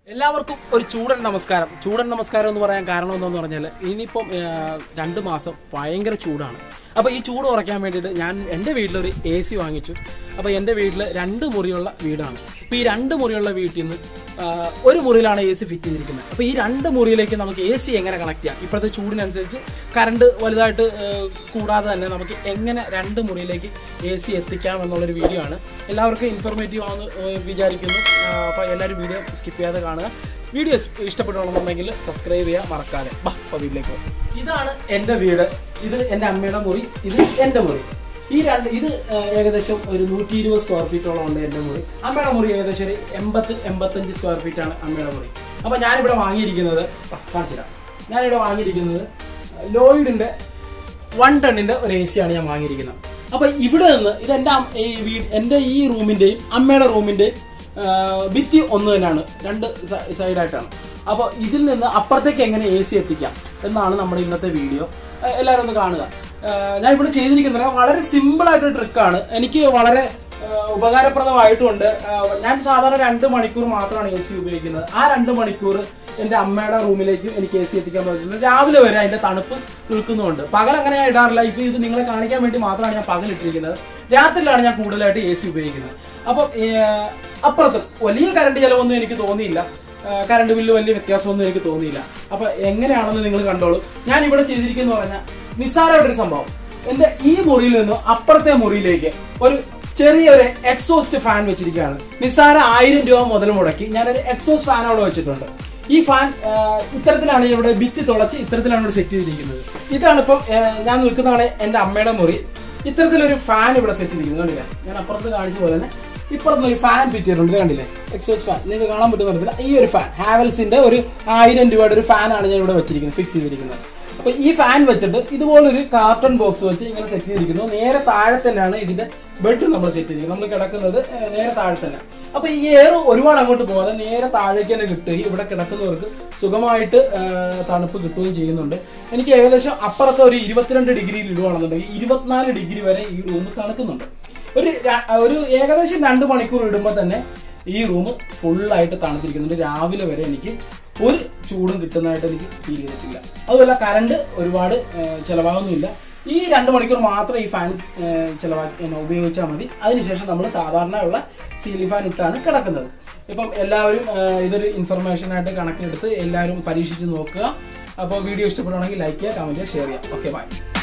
എല്ലാവർക്കും ഒരു ചൂടൻ നമസ്കാരം ചൂടൻ നമസ്കാരം എന്ന് പറയാൻ കാരണം എന്താന്ന് പറഞ്ഞാൽ ഇനിയിപ്പം ആ, രണ്ട് മാസം ഭയങ്കര ചൂടാണ് അപ്പോൾ ഈ ചൂട് കുറയ്ക്കാൻ വേണ്ടിയിട്ട് ഞാൻ എൻ്റെ വീട്ടിലൊരു എ സി വാങ്ങിച്ചു അപ്പോൾ എൻ്റെ വീട്ടിൽ രണ്ട് മുറിയുള്ള വീടാണ് അപ്പോൾ ഈ രണ്ട് മുറിയുള്ള വീട്ടിൽ നിന്ന് ആ, ഒരു മുറിയിലാണ് എ സി ഫിറ്റ് ചെയ്തിരിക്കുന്നത് അപ്പോൾ ഈ രണ്ട് മുറിയിലേക്ക് നമുക്ക് എ സി എങ്ങനെ കണക്ട് ചെയ്യാം ഇപ്പോഴത്തെ ചൂടിനനുസരിച്ച് കറണ്ട് വലുതായിട്ട് ആ, കൂടാതെ തന്നെ നമുക്ക് എങ്ങനെ രണ്ട് മുറിയിലേക്ക് എ സി എത്തിക്കാം എന്നുള്ളൊരു വീഡിയോ ആണ് എല്ലാവർക്കും ഇൻഫോർമേറ്റീവ് ആണെന്ന് ആ, വിചാരിക്കുന്നു അപ്പോൾ എല്ലാവരും വീഡിയോ സ്കിപ്പ് ചെയ്യാതെ കാണുക വീഡിയോ ഇഷ്ടപ്പെട്ടുണ്ടെന്നുണ്ടെങ്കിൽ സബ്സ്ക്രൈബ് ചെയ്യുക മറക്കാതെ ബാ അപ്പോൾ വീട്ടിലേക്ക് പോകാം. ഇതാണ് എൻ്റെ വീട് ഇത് എൻ്റെ അമ്മയുടെ മുറി ഇത് എൻ്റെ മുറി ഈ രണ്ട് ഇത് ആ, ഏകദേശം ഒരു നൂറ്റി ഇരുപത് സ്ക്വയർ ഫീറ്റോളം ഉണ്ട് എൻ്റെ മുറി അമ്മയുടെ മുറി ഏകദേശം ഒരു എൺപത്തി എൺപത്തഞ്ച് സ്ക്വയർ ഫീറ്റ് ആണ് അമ്മയുടെ മുറി അപ്പോൾ ഞാനിവിടെ വാങ്ങിയിരിക്കുന്നത് കാണിച്ചിടാം ഞാനിവിടെ വാങ്ങിയിരിക്കുന്നത് ലോയിഡിൻ്റെ വൺ ടണ്ണിന്റെ ഒരു എ സി ആണ് ഞാൻ വാങ്ങിയിരിക്കുന്നത് അപ്പൊ ഇവിടെ നിന്ന് ഇത് എന്റെ അം- ഈ വീട് എന്റെ ഈ റൂമിന്റെയും അമ്മയുടെ റൂമിന്റെയും ആ, ഭിത്തി ഒന്ന് തന്നെയാണ് രണ്ട് സ- സൈഡായിട്ടാണ് അപ്പോൾ ഇതിൽ നിന്ന് അപ്പുറത്തേക്ക് എങ്ങനെ എ സി എത്തിക്കാം എന്നാണ് നമ്മുടെ ഇന്നത്തെ വീഡിയോ ആ, എല്ലാവരും ഒന്ന് കാണുക ആ, ഞാൻ ഇവിടെ ചെയ്തിരിക്കുന്നത് വളരെ സിമ്പിൾ ആയിട്ടൊരു ട്രിക്കാണ് എനിക്ക് വളരെ ആ, ഉപകാരപ്രദമായിട്ടുണ്ട് ആ, ഞാൻ സാധാരണ രണ്ട് മണിക്കൂർ മാത്രമാണ് എ സി ഉപയോഗിക്കുന്നത് ആ രണ്ട് മണിക്കൂർ എന്റെ അമ്മയുടെ റൂമിലേക്ക് എനിക്ക് എ സി എത്തിക്കാൻ പറ്റുന്നത് രാവിലെ വരെ അതിന്റെ തണുപ്പ് നിൽക്കുന്നുണ്ട് പകൽ അങ്ങനെ ഞാൻ ഇടാറില്ല ഇപ്പൊ ഇത് നിങ്ങളെ കാണിക്കാൻ വേണ്ടി മാത്രമാണ് ഞാൻ പകൽ ഇട്ടിരിക്കുന്നത് രാത്രിയിലാണ് ഞാൻ കൂടുതലായിട്ട് എ സി ഉപയോഗിക്കുന്നത് അപ്പം ഏർ, അപ്പുറത്ത് വലിയ കറണ്ട് ചിലവൊന്നും എനിക്ക് തോന്നിയില്ല ഏർ, കറണ്ട് ബില്ല് വലിയ വ്യത്യാസമൊന്നും എനിക്ക് തോന്നിയില്ല അപ്പൊ എങ്ങനെയാണെന്ന് നിങ്ങൾ കണ്ടോളൂ ഞാൻ ഇവിടെ ചെയ്തിരിക്കുന്ന പറഞ്ഞാൽ നിസ്സാരമായിട്ടൊരു സംഭവം എന്റെ ഈ മുറിയിൽ നിന്ന് അപ്പുറത്തെ മുറിയിലേക്ക് ഒരു ചെറിയൊരു എക്സോസ്റ്റ് ഫാൻ വെച്ചിരിക്കുകയാണ് നിസ്സാര ആയിരം രൂപ മുതൽ മുടക്കി ഞാനൊരു എക്സോസ്റ്റ് ഫാൻ അവിടെ വെച്ചിട്ടുണ്ട് ഈ ഫാൻ ആ, ഇത്തരത്തിലാണ് ഇവിടെ ഭിത്തി തുളച്ച് ഇത്തരത്തിലാണ് ഇവിടെ സെറ്റ് ചെയ്തിരിക്കുന്നത് ഇതാണ് ഇപ്പം ആ, ഞാൻ നിൽക്കുന്നതാണ് എന്റെ അമ്മയുടെ മുറി ഇത്തരത്തിലൊരു ഫാൻ ഇവിടെ സെറ്റ് ചെയ്തിരിക്കുന്നത് കണ്ടില്ലേ ഞാൻ അപ്പുറത്ത് കാണിച്ച പോലെ തന്നെ ഇപ്പുറത്ത് ഒരു ഫാൻ ഫിറ്റ് ചെയ്തിട്ടുണ്ട് ഇത് കണ്ടില്ലേ എക്സോസ്റ്റ് ഫാൻ നിങ്ങൾക്ക് കാണാൻ പറ്റുന്ന തരത്തില് ഈ ഒരു ഫാൻ ഹാവൽസിന്റെ ഒരു ആയിരം രൂപയുടെ ഒരു ഫാനാണ് ഞാൻ ഇവിടെ വെച്ചിരിക്കുന്നത് ഫിക്സ് ചെയ്തിരിക്കുന്നത് അപ്പൊ ഈ ഫാൻ വെച്ചിട്ട് ഇതുപോലൊരു കാർട്ടൺ ബോക്സ് വെച്ച് ഇങ്ങനെ സെറ്റ് ചെയ്തിരിക്കുന്നു നേരെ താഴെ തന്നെയാണ് ഇതിന്റെ ബെഡ് നമ്മൾ സെറ്റ് ചെയ്തിരിക്കുന്നത് നമ്മൾ കിടക്കുന്നത് ഏഹ്, നേരെ താഴെ തന്നെ അപ്പൊ ഈ എയർ ഒരുപാട് അങ്ങോട്ട് പോകാതെ നേരെ താഴേക്ക് തന്നെ കിട്ടുകയും ഇവിടെ കിടക്കുന്നവർക്ക് സുഖമായിട്ട് ഏഹ്, തണുപ്പ് കിട്ടുകയും ചെയ്യുന്നുണ്ട് എനിക്ക് ഏകദേശം അപ്പുറത്തെ ഒരു ഇരുപത്തിരണ്ട് ഡിഗ്രിയിൽ ഇടുവാണെന്നുണ്ടെങ്കിൽ ഇരുപത്തിനാല് ഡിഗ്രി വരെ ഈ റൂം തണുക്കുന്നുണ്ട് ഒരു ര- ഒരു ഏകദേശം രണ്ട് മണിക്കൂർ ഇടുമ്പോൾ തന്നെ ഈ റൂം ഫുള്ളായിട്ട് തണുത്തിരിക്കുന്നുണ്ട് രാവിലെ വരെ എനിക്ക് ഒരു ചൂടും കിട്ടുന്നതായിട്ട് എനിക്ക് ഫീൽ ചെയ്തിട്ടില്ല അതുപോലെ കറണ്ട് ഒരുപാട് ഏഹ്, ചെലവാകുന്നില്ല ഈ രണ്ട് മണിക്കൂർ മാത്രം ഈ ഫാൻ ചിലവാക്കി ഉപയോഗിച്ചാൽ മതി അതിനുശേഷം നമ്മൾ സാധാരണ ഉള്ള സീലിംഗ് ഫാൻ ഇട്ടാണ് കിടക്കുന്നത് ഇപ്പം എല്ലാവരും ഏഹ്, ഇതൊരു ഇൻഫർമേഷൻ ആയിട്ട് കണക്കിലെടുത്ത് എല്ലാവരും പരീക്ഷിച്ച് നോക്കുക അപ്പോൾ വീഡിയോ ഇഷ്ടപ്പെടുവാണെങ്കിൽ ലൈക്ക് ചെയ്യുക കമന്റ് ചെയ്യുക ഷെയർ ചെയ്യുക ഓക്കെ ബൈ